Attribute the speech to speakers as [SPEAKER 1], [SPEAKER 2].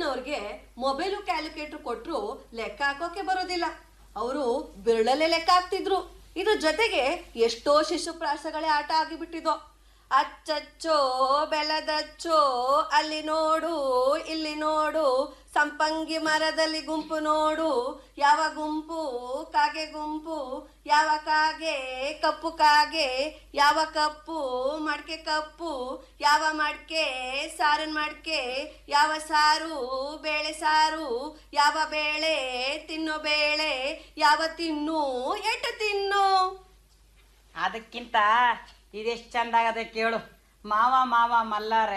[SPEAKER 1] ಅಜ್ಜನವ್ರಿಗೆ mobile calculator ಕೊಟ್ರು ಲೆಕ್ಕ ಹಾಕೋಕೆ ಬರೋದಿಲ್ಲ ಅವರು ಬಿರಳಲ್ಲೇ ಲೆಕ್ಕ ಹಾಕ್ತಿದ್ರು ಇದ್ರ ಜೊತೆಗೆ ಎಷ್ಟೋ ಶಿಶುಪ್ರಾಸಗಳೇ ಆಟ ಆಗಿಬಿಟ್ಟಿದೋ ಅಚ್ಚಚ್ಚೋ ಬೆಲದಚ್ಚೋ ಅಲ್ಲಿ ನೋಡು ಇಲ್ಲಿ ನೋಡು ಸಂಪಂಗಿ ಮರದಲ್ಲಿ ಗುಂಪು ನೋಡು ಯಾವ ಗುಂಪು ಕಾಗೆ ಗುಂಪು ಯಾವ ಕಾಗೆ ಕಪ್ಪು ಕಾಗೆ ಯಾವ ಕಪ್ಪು ಮಡಕೆ ಕಪ್ಪು ಯಾವ ಮಡಕೆ ಸಾರಿನ ಮಡಕೆ ಯಾವ ಸಾರು ಬೇಳೆ ಸಾರು ಯಾವ ಬೇಳೆ ತಿನ್ನೋ ಬೇಳೆ ಯಾವ ತಿನ್ನು ಎಟ್ಟು ತಿನ್ನು
[SPEAKER 2] ಅದಕ್ಕಿಂತ ಇದೆಷ್ಟು ಚಂದ ಆಗದೆ ಕೇಳು ಮಾವ ಮಾವ ಮಲ್ಲಾರೆ